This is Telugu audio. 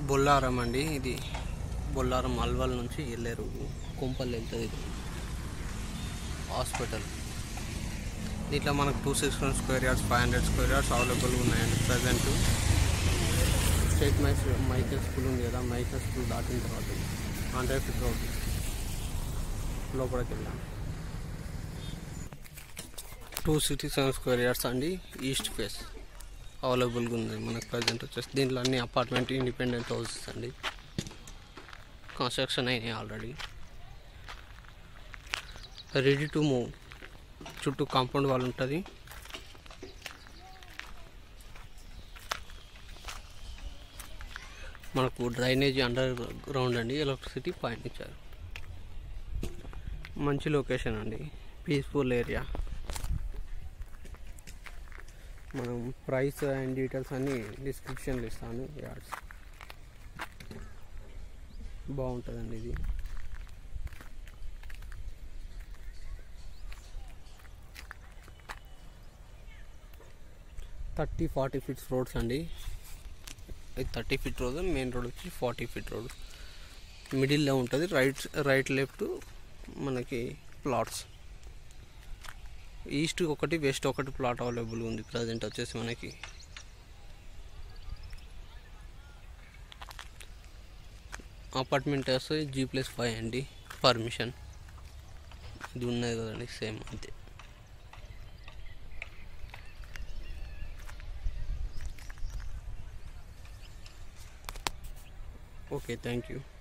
బొల్లారం అండి ఇది బొల్లారం అల్వాల్ నుంచి వెళ్ళారు కుంపల్ వెళ్తుంది ఇది హాస్పిటల్ దీంట్లో మనకు two six one square yards five hundred square yards అవైలబుల్గా ఉన్నాయండి ప్రజెంట్ స్టేట్ మైస్ మైకల్ స్కూల్ ఉంది కదా మైకల్ స్కూల్ దాటిన తర్వాత హండ్రెడ్ ఫీట్ రోడ్ లోపలికి వెళ్ళాం two sixty seven square yards అండి ఈస్ట్ ఫేస్ అవైలబుల్గా ఉంది మనకు ప్రజెంట్ వచ్చేసి దీంట్లో అన్ని అపార్ట్మెంట్ ఇండిపెండెంట్ హౌసెస్ అండి కన్స్ట్రక్షన్ అయినాయి ఆల్రెడీ రెడీ టు మూవ్ చుట్టూ కాంపౌండ్ వాల్ ఉంటుంది మనకు డ్రైనేజ్ అండర్ గ్రౌండ్ అండి ఎలక్ట్రిసిటీ పాయింట్ ఇచ్చారు మంచి లొకేషన్ అండి పీస్ఫుల్ ఏరియా మనం ప్రైస్ అండ్ డీటెయిల్స్ అన్నీ డిస్క్రిప్షన్లో ఇస్తాను యాడ్స్ బాగుంటుందండి ఇది థర్టీ ఫార్టీ ఫీట్స్ రోడ్స్ అండి ఇది thirty feet road main road వచ్చి ఫార్టీ ఫీట్ రోడ్ మిడిల్లో ఉంటుంది రైట్ రైట్ లెఫ్ట్ మనకి ప్లాట్స్ ఈస్ట్ ఒకటి వెస్ట్ ఒకటి ప్లాట్ అవైలబుల్ ఉంది ప్రజెంట్ వచ్చేసి మనకి అపార్ట్మెంట్ వస్తే జీ ప్లస్ ఫైవ్ అండి పర్మిషన్ ఇది ఉన్నది కదండి సేమ్ అంతే ఓకే థ్యాంక్ యూ